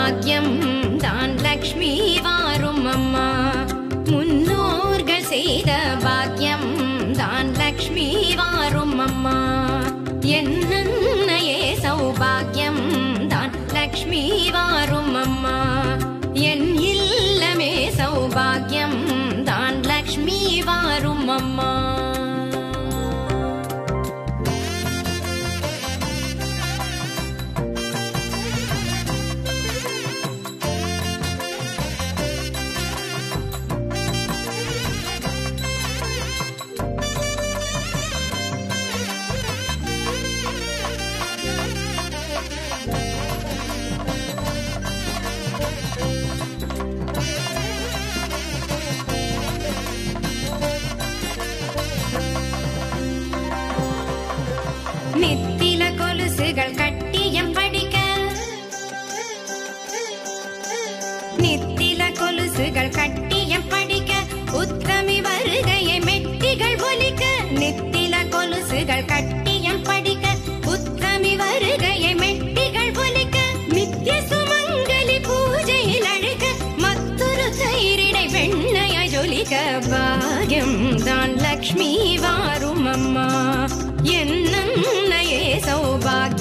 சௌபாகியம் தான் லக்ஷ்மி வாரும் அம்மா முன்னோர்கள் செய்த பாக்கியம் தான் லக்ஷ்மி வாரும் அம்மா என்னையே சௌபாகியம் தான் லக்ஷ்மி வாரும் அம்மா என் இல்லமே சௌபாகியம் தான் லக்ஷ்மி வாரும் அம்மா நித்தில கொலுசுகள் கட்டியம் படிக்க நித்தில கொலுசுகள் கட்டியம் படிக்க உத்தமி வருகையை மெட்டிகள் ஒலிக்க நித்தில கொலுசுகள் கட்டியம் படிக்க உத்தமி வருகையை மெட்டிகள் ஒலிக்க நித்திய சுமங்கலி பூஜையில் அழுக மற்றொரு தயிரிடை வெண்ணைய ஜொலிக்க பாகியம் தான் லக்ஷ்மி வாரும் அம்மா என்னையே சௌபாகியம்